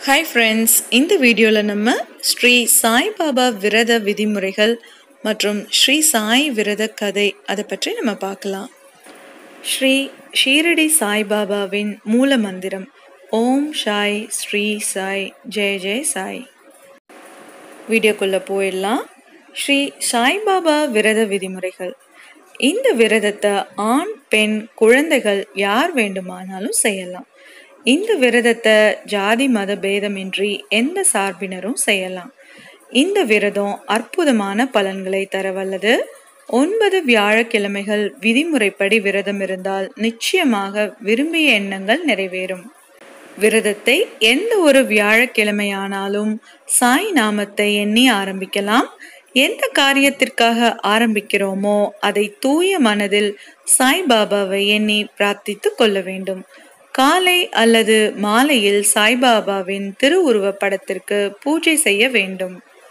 hi friends இந்த வீடியோவில் நம்ம ஸ்ரீ சாய்பாபா விரத விதிமுறைகள் மற்றும் ஸ்ரீ சாய் விரத கதை அதை பற்றி நம்ம பார்க்கலாம் ஸ்ரீ ஷீரடி சாய்பாபாவின் மூல மந்திரம் ஓம் ஷாய் ஸ்ரீ சாய் ஜெய ஜெய சாய் வீடியோக்குள்ளே போயிடலாம் ஸ்ரீ சாய்பாபா விரத விதிமுறைகள் இந்த விரதத்தை ஆண் பெண் குழந்தைகள் யார் வேண்டுமானாலும் செய்யலாம் இந்த விரதத்தை ஜாதி மத பேதமின்றி எந்த சார்பினரும் செய்யலாம் இந்த விரதம் அற்புதமான பலன்களை தரவல்லது ஒன்பது வியாழக்கிழமைகள் விதிமுறைப்படி விரதம் இருந்தால் நிச்சயமாக விரும்பிய எண்ணங்கள் நிறைவேறும் விரதத்தை எந்த ஒரு வியாழக்கிழமையானாலும் சாய் நாமத்தை எண்ணி ஆரம்பிக்கலாம் எந்த காரியத்திற்காக ஆரம்பிக்கிறோமோ அதை தூய மனதில் சாய்பாபாவை எண்ணி பிரார்த்தித்து கொள்ள வேண்டும் காலை அல்லது மாலையில் சாய்பாபாவின் திருவுருவப் படத்திற்கு பூஜை செய்ய வேண்டும்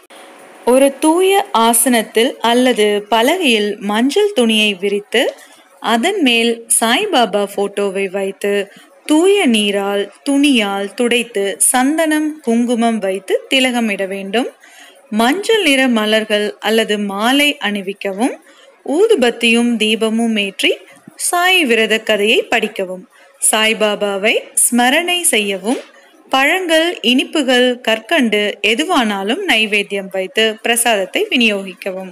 ஒரு தூய ஆசனத்தில் அல்லது பலகையில் மஞ்சள் துணியை விரித்து அதன் மேல் சாய்பாபா போட்டோவை வைத்து தூய நீரால் துணியால் துடைத்து சந்தனம் குங்குமம் வைத்து திலகமிட வேண்டும் மஞ்சள் நிற மலர்கள் அல்லது மாலை அணிவிக்கவும் ஊதுபத்தியும் தீபமும் ஏற்றி சாய் விரத கதையை படிக்கவும் சாய்பாபாவை ஸ்மரணை செய்யவும் பழங்கள் இனிப்புகள் கற்கண்டு எதுவானாலும் நைவேத்தியம் வைத்து பிரசாதத்தை விநியோகிக்கவும்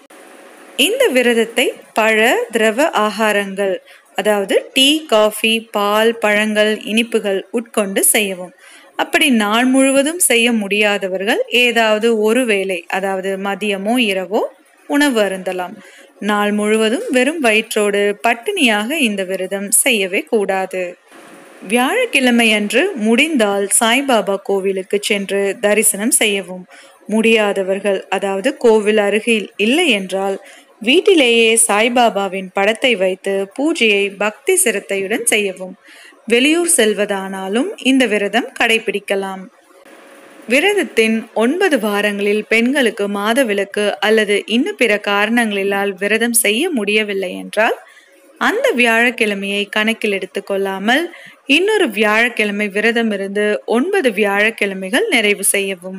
இந்த விரதத்தை பழ திரவ ஆகாரங்கள் அதாவது டீ காஃபி பால் பழங்கள் இனிப்புகள் உட்கொண்டு செய்யவும் அப்படி நாள் முழுவதும் செய்ய முடியாதவர்கள் ஏதாவது ஒரு வேளை அதாவது மதியமோ இரவோ உணவு அருந்தலாம் நாள் முழுவதும் வெறும் வயிற்றோடு பட்டினியாக இந்த விரதம் செய்யவே கூடாது வியாழக்கிழமை அன்று முடிந்தால் சாய்பாபா கோவிலுக்கு சென்று தரிசனம் செய்யவும் முடியாதவர்கள் அதாவது கோவில் அருகில் இல்லை என்றால் வீட்டிலேயே சாய்பாபாவின் படத்தை வைத்து பூஜையை பக்தி சிரத்தையுடன் செய்யவும் வெளியூர் செல்வதானாலும் இந்த விரதம் கடைபிடிக்கலாம் விரதத்தின் ஒன்பது வாரங்களில் பெண்களுக்கு மாதவிலக்கு அல்லது இன்னும் பிற காரணங்களிலால் விரதம் செய்ய முடியவில்லை என்றால் அந்த வியாழக்கிழமையை கணக்கில் எடுத்துக்கொள்ளாமல் இன்னொரு வியாழக்கிழமை விரதம் இருந்து ஒன்பது வியாழக்கிழமைகள் நிறைவு செய்யவும்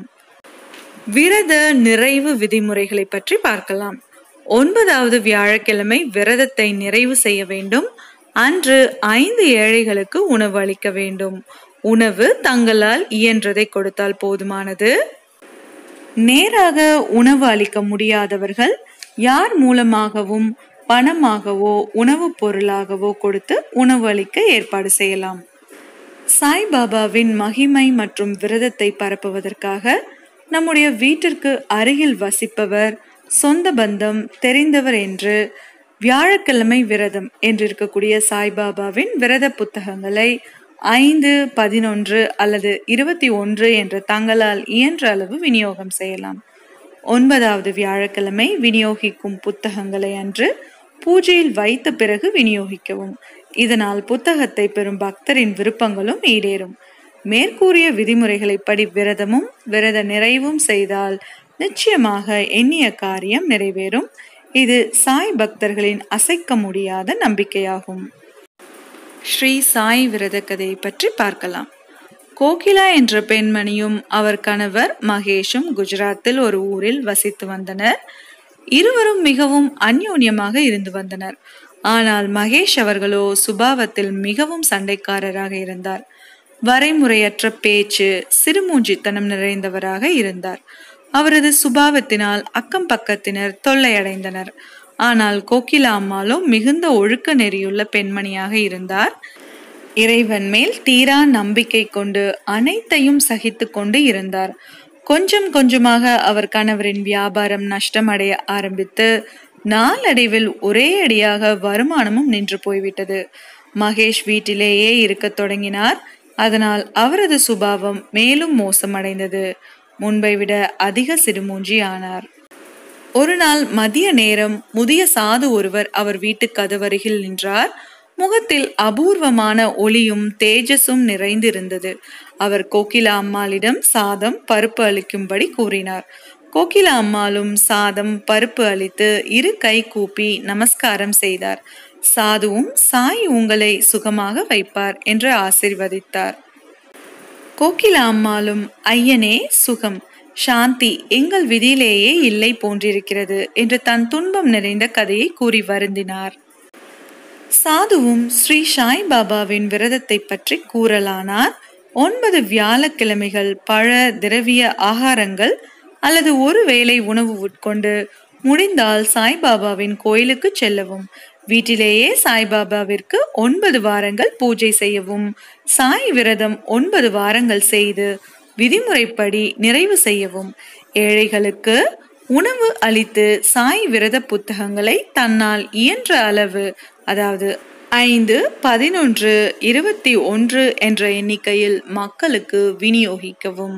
விரத நிறைவு விதிமுறைகளை பற்றி பார்க்கலாம் ஒன்பதாவது வியாழக்கிழமை விரதத்தை நிறைவு செய்ய வேண்டும் அன்று ஐந்து ஏழைகளுக்கு உணவு அளிக்க வேண்டும் உணவு தங்களால் இயன்றதை கொடுத்தால் போதுமானது நேராக உணவு அளிக்க முடியாதவர்கள் யார் மூலமாகவும் பணமாகவோ உணவுப் பொருளாகவோ கொடுத்து உணவு அளிக்க ஏற்பாடு செய்யலாம் சாய்பாபாவின் மகிமை மற்றும் விரதத்தை பரப்புவதற்காக நம்முடைய வீட்டிற்கு அருகில் வசிப்பவர் சொந்த பந்தம் தெரிந்தவர் என்று வியாழக்கிழமை விரதம் என்று இருக்கக்கூடிய சாய்பாபாவின் விரத புத்தகங்களை ஐந்து பதினொன்று அல்லது இருபத்தி ஒன்று என்ற தங்களால் இயன்ற அளவு விநியோகம் செய்யலாம் ஒன்பதாவது வியாழக்கிழமை விநியோகிக்கும் புத்தகங்களை அன்று பூஜையில் வைத்த பிறகு விநியோகிக்கவும் இதனால் புத்தகத்தை பெறும் பக்தரின் விருப்பங்களும் ஈடேறும் மேற்கூறிய விதிமுறைகளைப்படி விரதமும் விரத நிறைவும் செய்தால் நிச்சயமாக எண்ணிய காரியம் நிறைவேறும் இது சாய் பக்தர்களின் அசைக்க முடியாத நம்பிக்கையாகும் ஸ்ரீ சாய் விரத கதையை பற்றி பார்க்கலாம் கோகிலா என்ற பெண்மணியும் அவர் கணவர் மகேஷும் குஜராத்தில் ஒரு ஊரில் வசித்து வந்தனர் இருவரும் மிகவும் அந்யோன்யமாக இருந்து வந்தனர் ஆனால் மகேஷ் அவர்களோ சுபாவத்தில் மிகவும் சண்டைக்காரராக இருந்தார் வரைமுறையற்ற பேச்சு சிறுமூஞ்சித்தனம் நிறைந்தவராக இருந்தார் அவரது சுபாவத்தினால் அக்கம் பக்கத்தினர் தொல்லையடைந்தனர் ஆனால் கோகிலா அம்மாளோ மிகுந்த ஒழுக்க நெறியுள்ள பெண்மணியாக இருந்தார் இறைவன் மேல் தீரா நம்பிக்கை கொண்டு அனைத்தையும் சகித்து கொண்டு இருந்தார் கொஞ்சம் கொஞ்சமாக அவர் கணவரின் வியாபாரம் நஷ்டமடைய ஆரம்பித்து நாளடைவில் ஒரே அடியாக வருமானமும் நின்று போய்விட்டது மகேஷ் வீட்டிலேயே இருக்க தொடங்கினார் அதனால் அவரது சுபாவம் மேலும் மோசமடைந்தது முன்பை விட அதிக சிறுமூஞ்சி ஆனார் ஒரு நாள் மதிய நேரம் முதிய சாது ஒருவர் அவர் வீட்டு கதவருகில் நின்றார் முகத்தில் அபூர்வமான ஒளியும் தேஜஸும் நிறைந்திருந்தது அவர் கோகிலா அம்மாளிடம் சாதம் பருப்பு அளிக்கும்படி கூறினார் கோகிலா அம்மாளும் சாதம் பருப்பு அளித்து இரு கை கூப்பி நமஸ்காரம் செய்தார் சாதுவும் சாய் உங்களை சுகமாக வைப்பார் என்று ஆசிர்வதித்தார் கோகிலா அம்மாளும் ஐயனே சுகம் சாந்தி எங்கள் விதியிலேயே இல்லை போன்றிருக்கிறது என்று தன் துன்பம் நிறைந்த கதையை கூறி வருந்தினார் சாதுவும் ஸ்ரீ சாய் பாபாவின் விரதத்தை பற்றி கூறலானார் ஒன்பது வியாழக்கிழமைகள் பழ திரவிய ஆகாரங்கள் அல்லது ஒரு வேளை உணவு உட்கொண்டு முடிந்தால் சாய்பாபாவின் கோயிலுக்கு செல்லவும் வீட்டிலேயே சாய்பாபாவிற்கு ஒன்பது வாரங்கள் பூஜை செய்யவும் சாய் விரதம் ஒன்பது வாரங்கள் செய்து விதிமுறைப்படி நிறைவு செய்யவும் ஏழைகளுக்கு உணவு அளித்து சாய் விரத புத்தகங்களை தன்னால் இயன்ற அளவு அதாவது ஐந்து பதினொன்று இருபத்தி ஒன்று என்ற எண்ணிக்கையில் மக்களுக்கு விநியோகிக்கவும்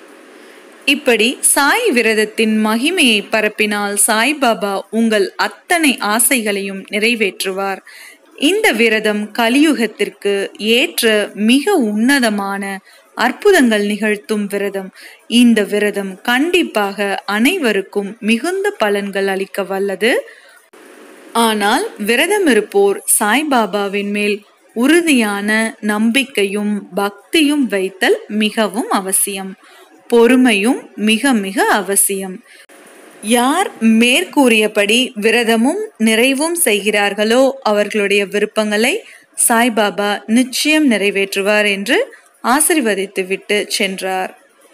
இப்படி சாய் விரதத்தின் மகிமையை பரப்பினால் சாய்பாபா உங்கள் அத்தனை ஆசைகளையும் நிறைவேற்றுவார் இந்த விரதம் கலியுகத்திற்கு ஏற்ற மிக உன்னதமான அற்புதங்கள் நிகழ்த்தும் விரதம் இந்த விரதம் கண்டிப்பாக அனைவருக்கும் மிகுந்த பலன்கள் அளிக்க வல்லது ஆனால் விரதம் இருப்போர் சாய்பாபாவின் மேல் உறுதியான நம்பிக்கையும் பக்தியும் வைத்தல் மிகவும் அவசியம் பொறுமையும் மிக மிக அவசியம் யார் மேற்கூறியபடி விரதமும் நிறைவும் செய்கிறார்களோ அவர்களுடைய விருப்பங்களை சாய்பாபா நிச்சயம் நிறைவேற்றுவார் என்று ஆசிர்வதித்து விட்டு சென்றார்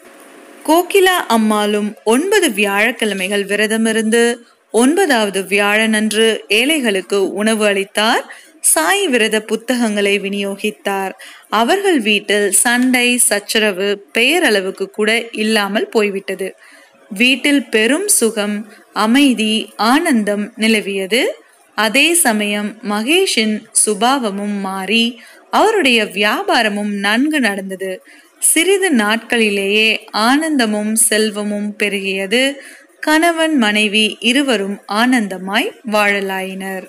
கோகிலா அம்மாளும் ஒன்பது வியாழக்கிழமைகள் விரதமிருந்து ஒன்பதாவது வியாழனன்று ஏழைகளுக்கு உணவு அளித்தார் சாய் விரத புத்தகங்களை விநியோகித்தார் அவர்கள் வீட்டில் சண்டை சச்சரவு பெயரளவுக்கு கூட இல்லாமல் போய்விட்டது வீட்டில் பெரும் சுகம் அமைதி ஆனந்தம் நிலவியது அதே சமயம் மகேஷின் சுபாவமும் மாறி அவருடைய வியாபாரமும் நன்கு நடந்தது சிறிது நாட்களிலேயே ஆனந்தமும் செல்வமும் பெருகியது கணவன் மனைவி இருவரும் ஆனந்தமாய் வாழலாயினர்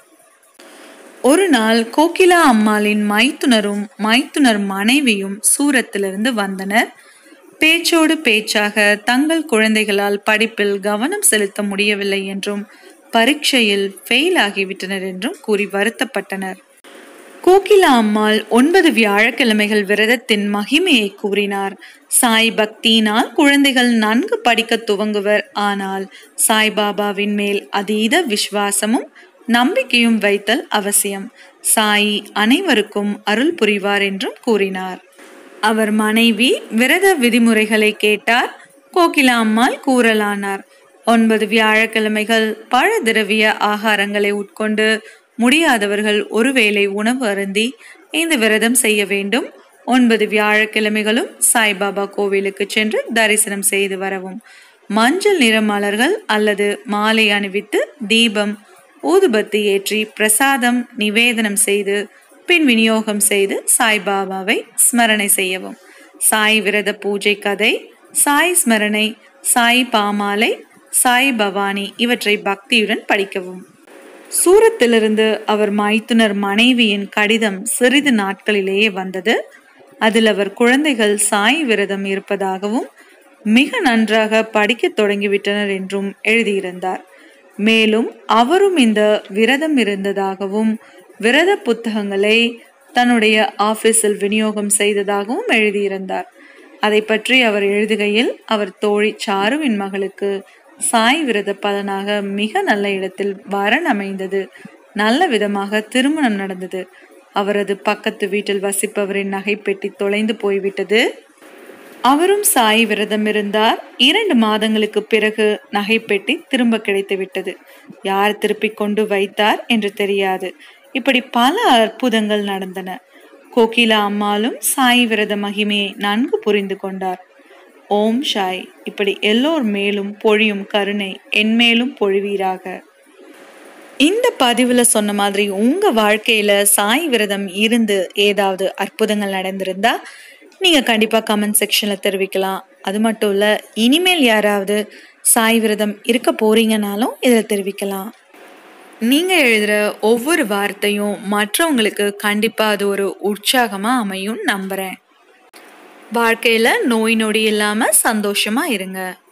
ஒரு நாள் கோகிலா அம்மாளின் மைத்துனரும் மைத்துனர் மனைவியும் சூரத்திலிருந்து வந்தனர் பேச்சோடு பேச்சாக தங்கள் குழந்தைகளால் படிப்பில் கவனம் செலுத்த முடியவில்லை என்றும் பரீட்சையில் ஃபெயில் ஆகிவிட்டனர் என்றும் கூறி வருத்தப்பட்டனர் கோகிலா அம்மாள் ஒன்பது வியாழக்கிழமைகள் விரதத்தின் மகிமையை கூறினார் சாய் பக்தியினால் குழந்தைகள் நன்கு படிக்க துவங்குவர் ஆனால் சாய்பாபாவின் மேல் அதீத விசுவாசமும் நம்பிக்கையும் வைத்தல் அவசியம் சாயி அனைவருக்கும் அருள் புரிவார் என்றும் கூறினார் அவர் மனைவி விரத விதிமுறைகளை கேட்டார் கோகிலா அம்மாள் கூறலானார் ஒன்பது வியாழக்கிழமைகள் பழ திரவிய ஆகாரங்களை உட்கொண்டு முடியாதவர்கள் ஒருவேளை உணவு அருந்தி இந்த விரதம் செய்ய வேண்டும் ஒன்பது வியாழக்கிழமைகளும் சாய்பாபா கோவிலுக்கு சென்று தரிசனம் செய்து வரவும் மஞ்சள் நிற மலர்கள் அல்லது மாலை அணிவித்து தீபம் ஊதுபத்தி ஏற்றி பிரசாதம் நிவேதனம் செய்து பின் விநியோகம் செய்து சாய்பாபாவை ஸ்மரணை செய்யவும் சாய் விரத பூஜை கதை சாய் ஸ்மரணை சாய் பாமாலை சாய் பவானி இவற்றை பக்தியுடன் படிக்கவும் சூரத்திலிருந்து அவர் மைத்துனர் மனைவியின் கடிதம் சிறிது நாட்களிலேயே வந்தது அதில் அவர் குழந்தைகள் சாய் விரதம் இருப்பதாகவும் மிக நன்றாக படிக்கத் தொடங்கிவிட்டனர் என்றும் எழுதியிருந்தார் மேலும் அவரும் இந்த விரதம் இருந்ததாகவும் விரத புத்தகங்களை தன்னுடைய ஆபீஸில் விநியோகம் செய்ததாகவும் எழுதியிருந்தார் அதை பற்றி அவர் எழுதுகையில் அவர் தோழி சாருவின் மகளுக்கு சாய் விரத பலனாக மிக நல்ல இடத்தில் வரன் அமைந்தது நல்ல விதமாக திருமணம் நடந்தது அவரது பக்கத்து வீட்டில் வசிப்பவரின் நகைப்பெட்டி தொலைந்து போய்விட்டது அவரும் சாய் விரதம் இருந்தார் இரண்டு மாதங்களுக்கு பிறகு நகைப்பெட்டி திரும்ப கிடைத்து விட்டது யார் திருப்பி கொண்டு வைத்தார் என்று தெரியாது இப்படி பல அற்புதங்கள் நடந்தன கோகிலா அம்மாளும் சாய் விரத மகிமையை நன்கு புரிந்து கொண்டார் ஓம் ஷாய் இப்படி எல்லோர் மேலும் பொழியும் கருணை என் மேலும் பொழிவீராக இந்த பதிவில் சொன்ன மாதிரி உங்கள் வாழ்க்கையில் சாய் விரதம் இருந்து ஏதாவது அற்புதங்கள் நடந்திருந்தா நீங்கள் கண்டிப்பாக கமெண்ட் செக்ஷனில் தெரிவிக்கலாம் அது மட்டும் இல்லை இனிமேல் யாராவது சாய் விரதம் இருக்க போறீங்கனாலும் இதில் தெரிவிக்கலாம் நீங்கள் எழுதுகிற ஒவ்வொரு வார்த்தையும் மற்றவங்களுக்கு கண்டிப்பாக அது ஒரு உற்சாகமாக அமையும் நம்புகிறேன் வாழ்க்கையில் நோய் நொடி இல்லாமல் சந்தோஷமாக இருங்க